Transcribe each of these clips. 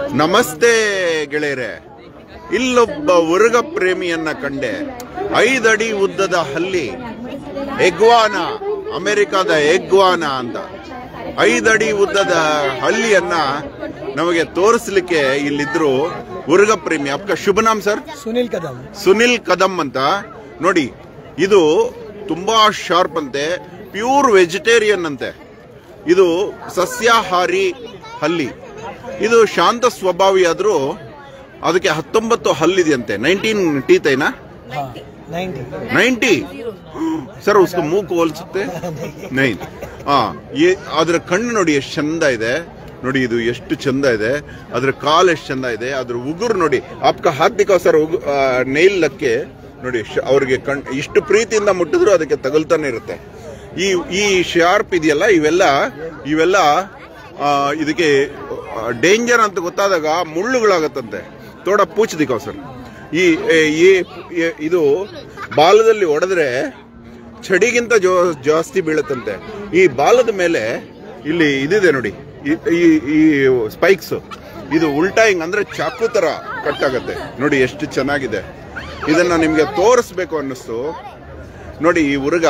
ನಮಸ್ತೆ ಗೆಳೆಯರೆ ಇಲ್ಲೊಬ್ಬ ಉರುಗ ಪ್ರೇಮಿಯನ್ನ ಕಂಡೆ ಐದಡಿ ಉದ್ದದ ಹಲ್ಲಿ ಎಗ್ವಾನ ಅಮೆರಿಕದ ಎಗ್ವಾನ ಅಂತ ಐದಡಿ ಉದ್ದದ ಹಳ್ಳಿಯನ್ನ ನಮಗೆ ತೋರಿಸ್ಲಿಕ್ಕೆ ಇಲ್ಲಿದ್ರು ಉರುಗ ಪ್ರೇಮಿ ಅಪ್ಪ ಶುಭ ನಾಮ್ ಸರ್ ಸುನಿಲ್ ಕದಂ ಸುನಿಲ್ ಕದಂ ಅಂತ ನೋಡಿ ಇದು ತುಂಬಾ ಶಾರ್ಪ್ ಅಂತೆ ಪ್ಯೂರ್ ವೆಜಿಟೇರಿಯನ್ ಅಂತೆ ಇದು ಸಸ್ಯಾಹಾರಿ ಹಲ್ಲಿ ಇದು ಶಾಂತ ಸ್ವಭಾವಿ ಆದ್ರೂ ಅದಕ್ಕೆ ಹತ್ತೊಂಬತ್ತು ಹಲ್ಲಿದೆಯಂತೆ ನೈನ್ಟೀನ್ ಟೀತ್ ಐನಾ हाँ नाइन्टी ನೈಂಟಿ ಸರ್ ಉಸ್ಕ ಮೂಗು ಹೋಲಿಸುತ್ತೆ ನೈನ್ ಹಾ ಈ- ಅದ್ರ ಕಣ್ಣು ನೋಡಿ ಎಷ್ಟು ಚಂದ ಇದೆ ನೋಡಿ ಇದು ಎಷ್ಟು ಚಂದ ಇದೆ ಅದ್ರ ಕಾಲ್ ಎಷ್ಟು ಚಂದ ಇದೆ ಅದ್ರ ಉಗುರು ನೋಡಿ ಆಪ್ಕ ಹಾಕ್ದಿಕ್ಕ ಸರ್ ಉಗು ನೈಲ್ ಲಕ್ಕೆ ನೋಡಿ ಶ- ಅವ್ರಿಗೆ ಕಣ್ ಇಷ್ಟು ಪ್ರೀತಿಯಿಂದ ಮುಟ್ಟಿದ್ರು ಅದಕ್ಕೆ ತಗಲ್ತಾನೆ ಇರುತ್ತೆ ಈ ಈ ಶಾರ್ಪ್ ಇದೆಯಲ್ಲ ಇವೆಲ್ಲ ಇವೆಲ್ಲ ಆ, ಇದಕ್ಕೆ ಡೇಂಜರ್ ಅಂತ ಗೊತ್ತಾದಾಗ ಮುಳ್ಳುಗಳಾಗತ್ತಂತೆ ತೋಡ ಪೂಚ್ ದಿಕ್ಕಾವ್ ಸರ್ ಈ ಏ- ಈ ಈ- ಇದು ಬಾಲದಲ್ಲಿ ಹೊಡೆದ್ರೆ ಚಡಿಗಿಂತ ಜೋ ಜಾಸ್ತಿ ಬೀಳುತ್ತಂತೆ ಈ ಬಾಲದ ಮೇಲೆ ಇಲ್ಲಿ ಇದಿದೆ ನೋಡಿ ಈ- ಈ ಈ ಸ್ಪೈಕ್ಸ್ ಇದು ಉಲ್ಟಾ ಹಿಂಗ್ ಅಂದ್ರೆ ಚಾಕು ತರ ಕಟ್ ಆಗತ್ತೆ ನೋಡಿ ಎಷ್ಟು ಚೆನ್ನಾಗಿದೆ ಇದನ್ನ ನಿಮ್ಗೆ ತೋರಿಸ್ಬೇಕು ಅನ್ನಿಸ್ತು ನೋಡಿ ಈ ಹುಡುಗ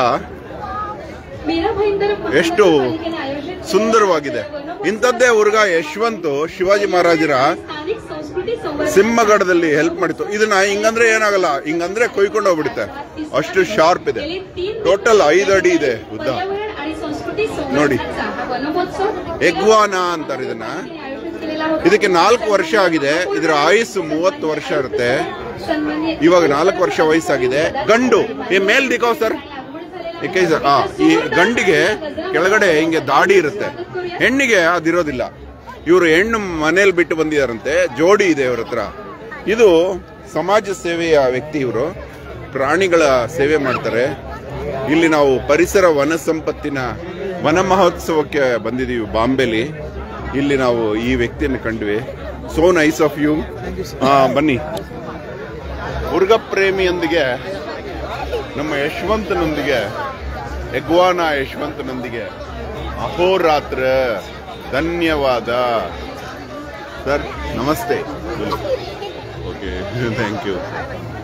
ಎಷ್ಟು ಸುಂದರವಾಗಿದೆ ಇಂಥದ್ದೇ ಹುಡುಗ ಯಶವಂತ್ ಶಿವಾಜಿ ಮಹಾರಾಜರ ಸಿಂಹಗಡದಲ್ಲಿ ಹೆಲ್ಪ್ ಮಾಡಿತ್ತು ಇದನ್ನ ಹಿಂಗಂದ್ರೆ ಏನಾಗಲ್ಲ ಹಿಂಗಂದ್ರೆ ಕೊಯ್ಕೊಂಡು ಹೋಗ್ಬಿಡುತ್ತೆ ಅಷ್ಟು ಶಾರ್ಪ್ ಇದೆ ಟೋಟಲ್ ಐದು ಅಡಿ ಇದೆ ಉದ್ದ ನೋಡಿ. ಎಗ್ವಾನ ಅಂತಾರೆ ಇದನ್ನ ಇದಕ್ಕೆ ನಾಲ್ಕು ವರ್ಷ ಆಗಿದೆ ಇದರ ಆಯುಸ್ಸು ಮೂವತ್ತು ವರ್ಷ ಇರುತ್ತೆ ಇವಾಗ ನಾಲ್ಕು ವರ್ಷ ವಯಸ್ಸಾಗಿದೆ ಗಂಡು ಈ ಮೇಲ್ ದಿಕ್ಕಾವ್ ಸರ್ ಏಕೆ ಸರ್ ಆ ಈ ಗಂಡಿಗೆ ಕೆಳಗಡೆ ಹಿಂಗೆ ದಾಡಿ ಇರುತ್ತೆ ಹೆಣ್ಣಿಗೆ ಅದಿರೋದಿಲ್ಲ ಇವರು ಹೆಣ್ಣು ಮನೇಲಿ ಬಿಟ್ಟು ಬಂದಿದಾರಂತೆ ಜೋಡಿ ಇದೆ ಇವ್ರ ಹತ್ರ ಇದು ಸಮಾಜ ಸೇವೆಯ ವ್ಯಕ್ತಿ ಇವರು ಪ್ರಾಣಿಗಳ ಸೇವೆ ಮಾಡ್ತಾರೆ ಇಲ್ಲಿ ನಾವು ಪರಿಸರ ವನ ಸಂಪತ್ತಿನ ವನ ಮಹೋತ್ಸವಕ್ಕೆ ಬಂದಿದ್ದೀವಿ ಬಾಂಬೆಲಿ ಇಲ್ಲಿ ನಾವು ಈ ವ್ಯಕ್ತಿಯನ್ನು ಕಂಡ್ವಿ ಸೋ ನೈಸ್ ಆಫ್ ಯು ಬನ್ನಿ ಮುರುಘ ಪ್ರೇಮಿಯೊಂದಿಗೆ ನಮ್ಮ ಯಶವಂತನೊಂದಿಗೆ ಯಗ್ವಾನ ಯಶವಂತನೊಂದಿಗೆ ಅಹೋರಾತ್ರ ಧನ್ಯವಾದ ಸರ್ ನಮಸ್ತೆ ಓಕೆ ಥ್ಯಾಂಕ್ ಯು